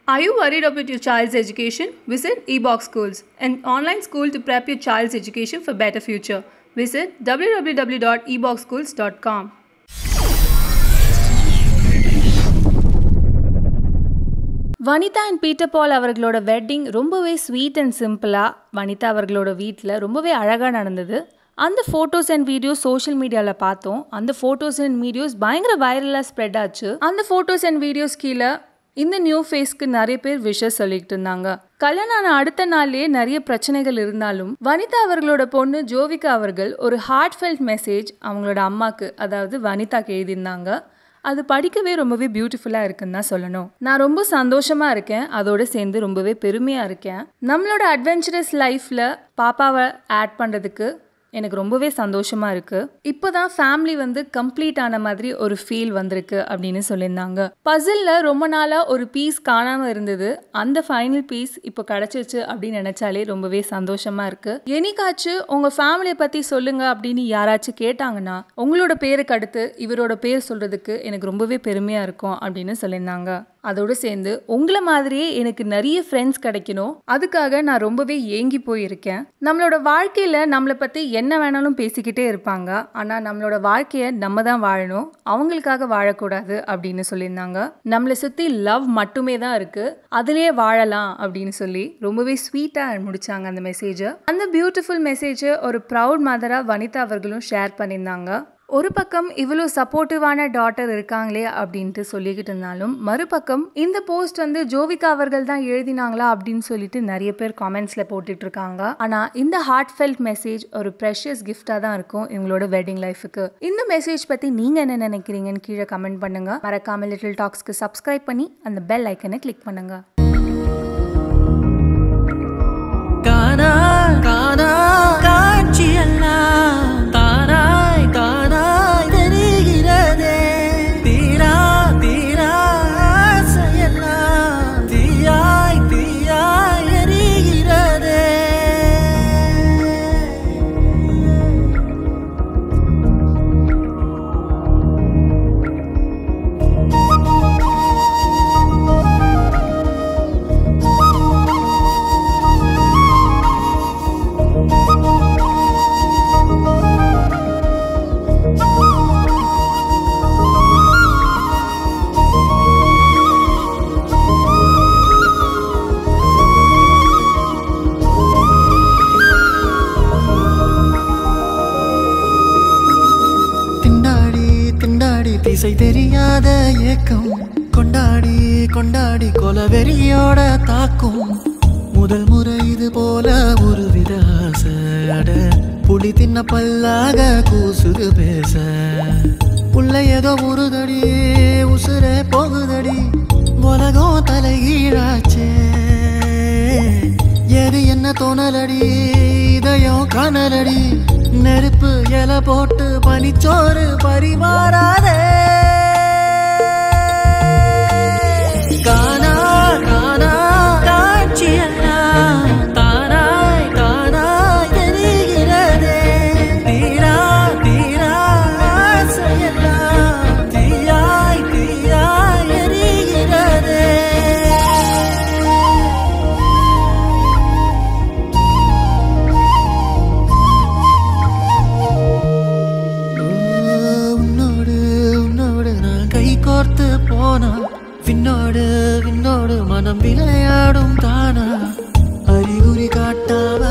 Are you worried about your child's education? Visit eBox Schools, an online school to prep your child's education for better future. Visit www.eboxschools.com. Vanitha and Peter Paul அவர்களோட wedding ரொம்பவே sweet and சிம்பிளாக வனிதா அவர்களோட வீட்டில் ரொம்பவே அழகாக நடந்தது அந்த photos and videos social மீடியாவில் பார்த்தோம் அந்த ஃபோட்டோஸ் அண்ட் வீடியோஸ் பயங்கர வைரலாக ஸ்ப்ரெட் ஆச்சு அந்த ஃபோட்டோஸ் அண்ட் வீடியோஸ் கீழே இந்த நியூ ஃபேஸ்க்கு நிறைய பேர் விஷஸ் சொல்லிட்டு இருந்தாங்க கல்யாணம் ஆன அடுத்த நாள்லயே நிறைய பிரச்சனைகள் இருந்தாலும் வனிதா அவர்களோட பொண்ணு ஜோவிகா அவர்கள் ஒரு ஹார்ட்ஃபெல்ட் மெசேஜ் அவங்களோட அம்மாக்கு அதாவது வனிதாக்கு எழுதியிருந்தாங்க அது படிக்கவே ரொம்பவே பியூட்டிஃபுல்லாக இருக்குன்னு தான் சொல்லணும் நான் ரொம்ப சந்தோஷமாக இருக்கேன் அதோட சேர்ந்து ரொம்பவே பெருமையாக இருக்கேன் நம்மளோட அட்வென்ச்சரஸ் லைஃப்பில் பாப்பாவை ஆட் பண்ணுறதுக்கு எனக்கு ரொம்பவே சந்தோஷமாக இருக்குது இப்போ தான் ஃபேமிலி வந்து கம்ப்ளீட் ஆன மாதிரி ஒரு ஃபீல் வந்திருக்கு அப்படின்னு சொல்லியிருந்தாங்க பசிலில் ரொம்ப நாளாக ஒரு பீஸ் காணாமல் இருந்தது அந்த ஃபைனல் பீஸ் இப்போ கிடச்சிருச்சு அப்படின்னு நினச்சாலே ரொம்பவே சந்தோஷமாக இருக்குது என்னைக்காச்சும் உங்கள் ஃபேமிலியை பற்றி சொல்லுங்க அப்படின்னு யாராச்சும் கேட்டாங்கன்னா உங்களோட பேருக்கு அடுத்து இவரோட பேர் சொல்கிறதுக்கு எனக்கு ரொம்பவே பெருமையாக இருக்கும் அப்படின்னு சொல்லியிருந்தாங்க அதோடு சேர்ந்து உங்களை மாதிரியே எனக்கு நிறைய ஃப்ரெண்ட்ஸ் கிடைக்கணும் அதுக்காக நான் ரொம்பவே ஏங்கி போயிருக்கேன் நம்மளோட வாழ்க்கையில் நம்மளை பற்றி என்ன வேணாலும் பேசிக்கிட்டே இருப்பாங்க ஆனால் நம்மளோட வாழ்க்கையை நம்ம தான் வாழணும் அவங்களுக்காக வாழக்கூடாது அப்படின்னு சொல்லியிருந்தாங்க நம்மளை சுற்றி லவ் மட்டுமே தான் இருக்குது அதுலேயே வாழலாம் அப்படின்னு சொல்லி ரொம்பவே ஸ்வீட்டாக முடிச்சாங்க அந்த மெசேஜை அந்த பியூட்டிஃபுல் மெசேஜை ஒரு ப்ரவுட் மதராக வனிதா அவர்களும் ஷேர் பண்ணியிருந்தாங்க ஒரு பக்கம் இவ்வளோ சப்போர்ட்டிவான டாட்டர் இருக்காங்களே அப்படின்ட்டு சொல்லிக்கிட்டு இருந்தாலும் மறுபக்கம் இந்த போஸ்ட் வந்து ஜோவிகா அவர்கள் தான் எழுதினாங்களா அப்படின்னு சொல்லிட்டு நிறைய பேர் காமெண்ட்ஸில் போட்டுட்டு இருக்காங்க ஆனால் இந்த ஹார்ட் ஃபெல்ட் மெசேஜ் ஒரு ப்ரெஷியஸ் கிஃப்டாக தான் இருக்கும் இவங்களோட வெட்டிங் லைஃபுக்கு இந்த மெசேஜ் பற்றி நீங்கள் என்ன நினைக்கிறீங்கன்னு கீழே கமெண்ட் பண்ணுங்க மறக்காம லிட்டில் டாக்ஸ்க்கு சப்ஸ்கிரைப் பண்ணி அந்த பெல் ஐக்கனை கிளிக் பண்ணுங்க காணா காணா காட்சியெல்லாம் தானாய் தானாய் தெரிகிறதே தீரா தீரா ஆசையெல்லாம் தீயாய் தீயாய் எரிகிறதே திண்டாடி திண்டாடி திசை தெரியாத ஏக்கம் கொண்டாடி கொண்டாடி கொலவெறியோட தாக்கும் முதல் முறை இது போல ஒரு வித ஆசை அட புலி தின்ன பல்லாக கூசுது பேச உள்ள ஏதோ உருதடி உசுரே போகுதடி உலகம் தலைகீழாச்சே எது என்ன தோணலடி இதயம் காணலடி நெருப்பு இலை போட்டு பனிச்சோறு பரிமாறாதே காணா காணா காட்சியெல்லாம் தானாய் தானாய் தெரிகிறதே தீரா தீரா ஆசையெல்லாம் தீயாய் தீயாய் எரிகிறதே உன்னோடு உன்னோடு நான் கை கோர்த்து போனா விண்ணோடு விண்ணோடு மனம் விளையாடும் தானா அறிகுறி காட்டாம